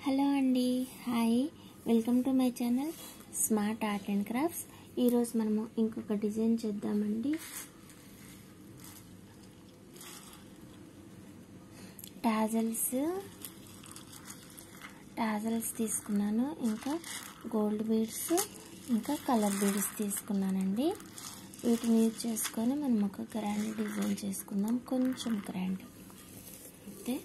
hello అండి hi welcome to my channel smart art and crafts ఈరోజు మనము ఇంకొక డిజైన్ చేద్దామండి టాజల్స్ టాజల్స్ తీసుకున్నాను ఇంకా గోల్డ్ బీడ్స్ ఇంకా కలర్ బీడ్స్ తీసుకున్నానండి వీటిని యూజ్ చేసుకొని మనం ఒక గ్రాండ్ డిజైన్ చేసుకుందాం కొంచెం గ్రాండ్ అయితే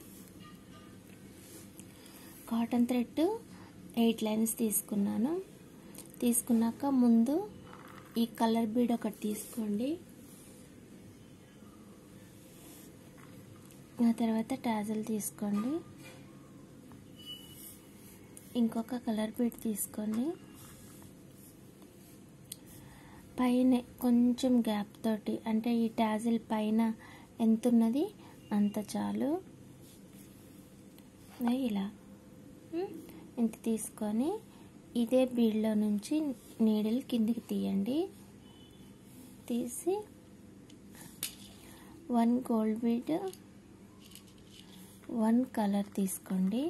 కాటన్ థ్రెడ్ ఎయిట్ లైన్స్ తీసుకున్నాను తీసుకున్నాక ముందు ఈ కలర్ బీడ్ ఒకటి తీసుకోండి ఆ తర్వాత టాజల్ తీసుకోండి ఇంకొక కలర్ బీడ్ తీసుకోండి పైన కొంచెం గ్యాప్ తోటి అంటే ఈ టాజిల్ పైన ఎంత ఉన్నది అంత చాలు ఇలా ఇంత తీసుకొని ఇదే బీడ్లో నుంచి నీడిల్ కిందికి తీయండి తీసి one gold bead one colour తీసుకోండి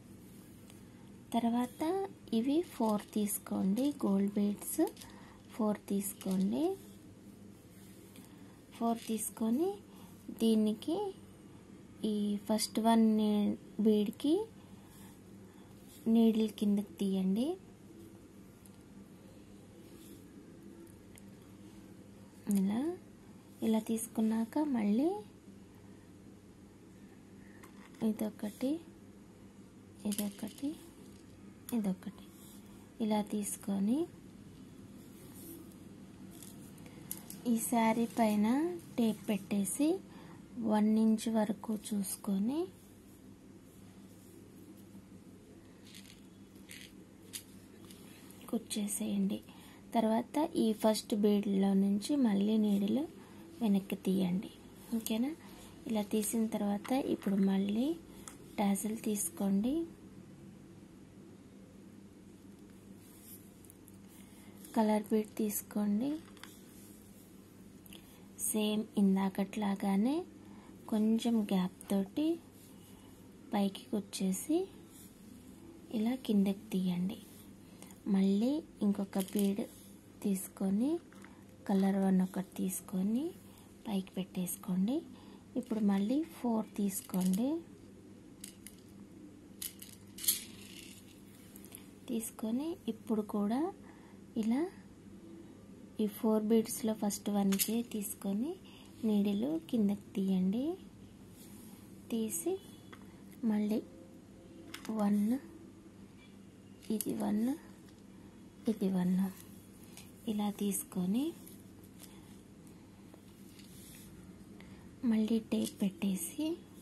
తర్వాత ఇవి ఫోర్ తీసుకోండి గోల్డ్ బీడ్స్ ఫోర్ తీసుకోండి ఫోర్ తీసుకొని దీనికి ఈ ఫస్ట్ వన్ బీడ్కి నీడిల్ కిందకి తీయండి ఇలా ఇలా తీసుకున్నాక మళ్ళీ ఇదొకటి ఇదొకటి ఇదొకటి ఇలా తీసుకొని ఈ శారీ పైన టేప్ పెట్టేసి వన్ ఇంచ్ వరకు చూసుకొని కుచ్చేసేయండి తర్వాత ఈ ఫస్ట్ బీడ్లో నుంచి మళ్ళీ నీడిలు వెనక్కి తీయండి ఓకేనా ఇలా తీసిన తర్వాత ఇప్పుడు మళ్ళీ టాజిల్ తీసుకోండి కలర్ బీడ్ తీసుకోండి సేమ్ ఇందాకట్లాగానే కొంచెం గ్యాప్ తోటి పైకి కుచ్చేసి ఇలా కిందకి తీయండి మళ్ళీ ఇంకొక బీడ్ తీసుకొని కలర్ వన్ ఒకటి తీసుకొని పైకి పెట్టేసుకోండి ఇప్పుడు మళ్ళీ ఫోర్ తీసుకోండి తీసుకొని ఇప్పుడు కూడా ఇలా ఈ ఫోర్ బీడ్స్లో ఫస్ట్ వన్కి తీసుకొని నీడిలు కిందకి తీయండి తీసి మళ్ళీ వన్ ఇది వన్ ఇది వన్ ఇలా తీసుకొని మళ్ళీ టేప్ పెట్టేసి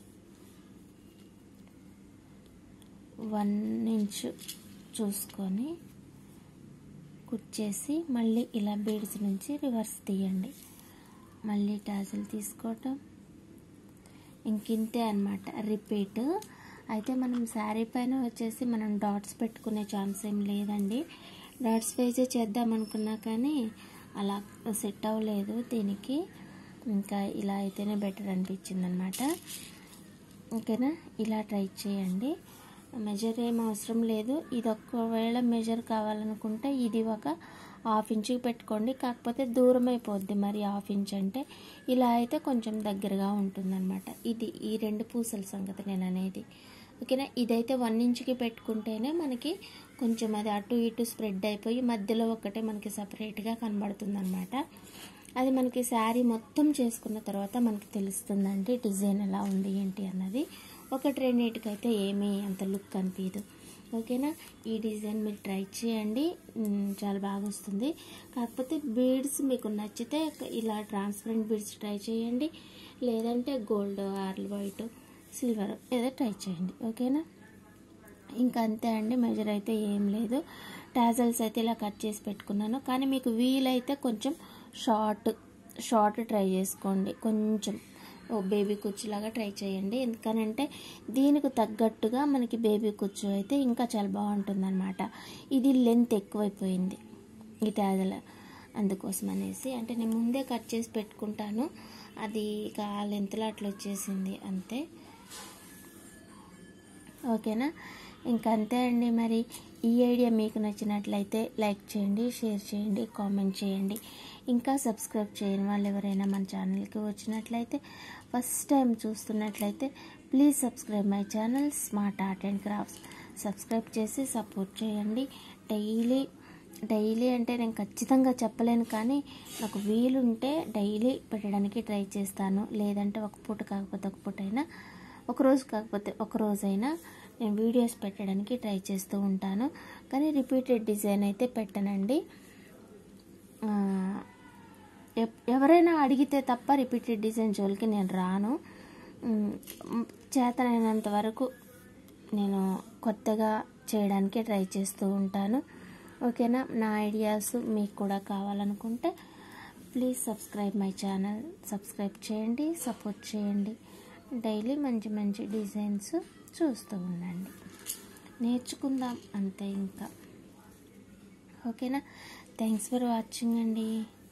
వన్ ఇంచ్ చూసుకొని కుచ్చేసి మళ్ళీ ఇలా బీడ్స్ నుంచి రివర్స్ తీయండి మళ్ళీ టాజల్ తీసుకోవటం ఇంకింతే అనమాట రిపీట్ అయితే మనం శారీ పైన వచ్చేసి మనం డాట్స్ పెట్టుకునే ఛాన్స్ ఏం లేదండి డాట్స్ వేసే చేద్దాం అనుకున్నా కానీ అలా సెట్ అవ్వలేదు దీనికి ఇంకా ఇలా అయితేనే బెటర్ అనిపించింది అనమాట ఓకేనా ఇలా ట్రై చేయండి మెజర్ ఏం అవసరం లేదు ఇది ఒకవేళ మెజర్ కావాలనుకుంటే ఇది ఒక హాఫ్ ఇంచుకి పెట్టుకోండి కాకపోతే దూరం అయిపోద్ది మరి హాఫ్ ఇంచ్ అంటే ఇలా అయితే కొంచెం దగ్గరగా ఉంటుందన్నమాట ఇది ఈ రెండు పూసల సంగతి నేను అనేది ఓకేనా ఇదైతే వన్ ఇంచుకి పెట్టుకుంటేనే మనకి కొంచెం అది అటు ఇటు స్ప్రెడ్ అయిపోయి మధ్యలో ఒకటే మనకి సపరేట్గా కనబడుతుంది అనమాట అది మనకి శారీ మొత్తం చేసుకున్న తర్వాత మనకి తెలుస్తుందండి డిజైన్ ఎలా ఉంది ఏంటి అన్నది ఒకటి రెండింటికైతే ఏమీ అంత లుక్ అనిపించదు ఓకేనా ఈ డిజైన్ మీరు ట్రై చేయండి చాలా బాగా వస్తుంది కాకపోతే బీడ్స్ మీకు నచ్చితే ఇలా ట్రాన్స్పరెంట్ బీడ్స్ ట్రై చేయండి లేదంటే గోల్డ్ ఆర్ వైట్ సిల్వర్ ఏదో ట్రై చేయండి ఓకేనా ఇంకా అంతే అండి మెజర్ అయితే ఏం లేదు టాజల్స్ అయితే ఇలా కట్ చేసి పెట్టుకున్నాను కానీ మీకు వీలైతే కొంచెం షార్ట్ షార్ట్ ట్రై చేసుకోండి కొంచెం ఓ బేబీ కుచ్చులాగా ట్రై చేయండి ఎందుకనంటే దీనికి తగ్గట్టుగా మనకి బేబీ కుచ్చు అయితే ఇంకా చాలా బాగుంటుంది అనమాట ఇది లెంత్ ఎక్కువైపోయింది ఈ టాజల్ అందుకోసం అనేసి అంటే నేను ముందే కట్ చేసి పెట్టుకుంటాను అది ఇక ఆ లెంత్లో అట్లా వచ్చేసింది అంతే ఓకేనా ఇంకా అంతే అండి మరి ఈ ఐడియా మీకు నచ్చినట్లయితే లైక్ చేయండి షేర్ చేయండి కామెంట్ చేయండి ఇంకా సబ్స్క్రైబ్ చేయని వాళ్ళు ఎవరైనా మన ఛానల్కి వచ్చినట్లయితే ఫస్ట్ టైం చూస్తున్నట్లయితే please subscribe my channel smart art and crafts subscribe చేసి సపోర్ట్ చేయండి డైలీ డైలీ అంటే నేను ఖచ్చితంగా చెప్పలేను కానీ నాకు వీలుంటే డైలీ పెట్టడానికి ట్రై చేస్తాను లేదంటే ఒక పూట కాకపోతే ఒక పూట అయినా ఒక రోజు కాకపోతే ఒక రోజైనా నేను వీడియోస్ పెట్టడానికి ట్రై చేస్తూ ఉంటాను కానీ రిపీటెడ్ డిజైన్ అయితే పెట్టనండి ఆ, ఎప్- ఎవరైనా అడిగితే తప్ప రిపీటెడ్ డిజైన్ జోలికి నేను రాను మ్, మ్, చేతనైనంత వరకు నేను కొత్తగా చేయడానికి ట్రై చేస్తూ ఉంటాను ఓకేనా నా ఐడియాస్ మీకు కూడా కావాలనుకుంటే please subscribe my channel subscribe చేయండి సపోర్ట్ చేయండి డైలీ మంచి మంచి డిజైన్స్ చూస్తూ ఉండండి నేర్చుకుందాం అంతే ఇంకా ఓకేనా థ్యాంక్స్ ఫర్ వాచింగ్ అండి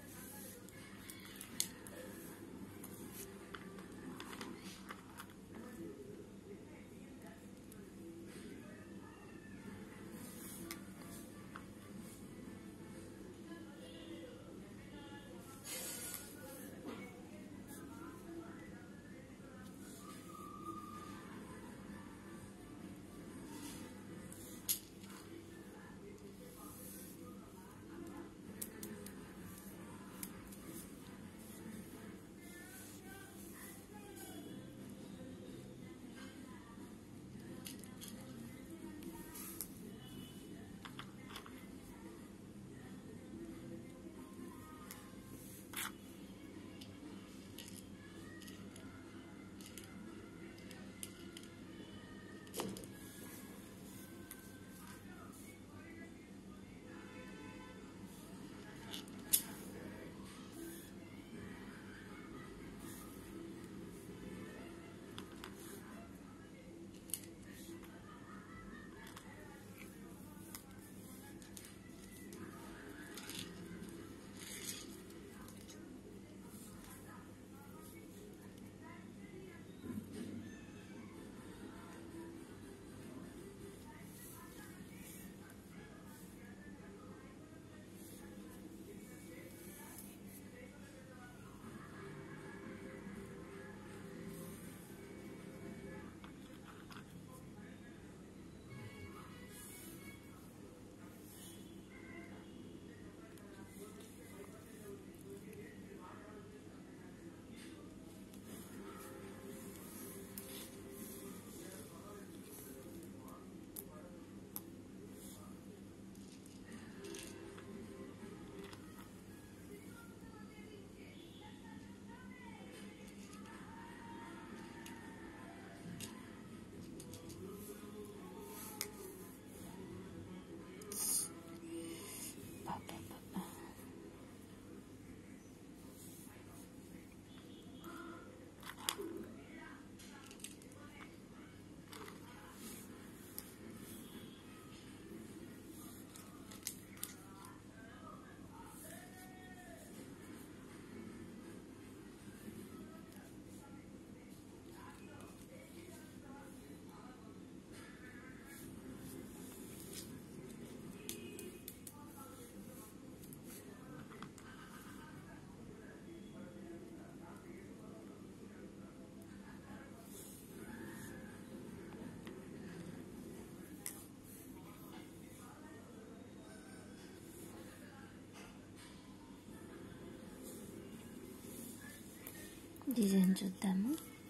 డిజైన్ చూద్దాము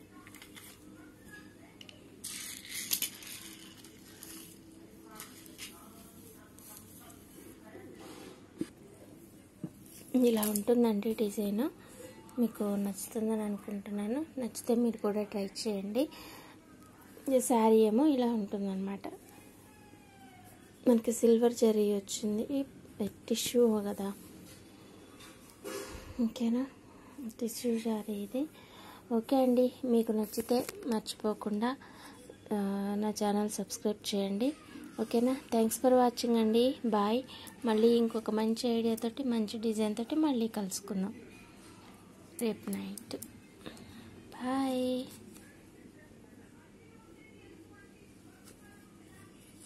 ఇలా ఉంటుందండి డిజైన్ మీకు నచ్చుతుందని అనుకుంటున్నాను నచ్చితే మీరు కూడా ట్రై చేయండి ఈ శారీ ఏమో ఇలా ఉంటుందన్నమాట మనకి సిల్వర్ జరీ వచ్చింది టిష్యూ కదా ఓకేనా టిష్యూ శారీ ఇది ఓకే అండి మీకు నచ్చితే మర్చిపోకుండా ఆ, నా ఛానల్ సబ్స్క్రైబ్ చేయండి ఓకేనా థ్యాంక్స్ ఫర్ వాచింగ్ అండి బాయ్ మళ్ళీ ఇంకొక మంచి ఐడియా తోటి మంచి డిజైన్ తోటి మళ్ళీ కలుసుకుందాం రేపు నైట్ బాయ్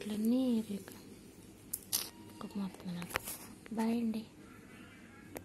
బొట్లన్నీ కోపం వస్తుంది నాకు బాయ్ అండి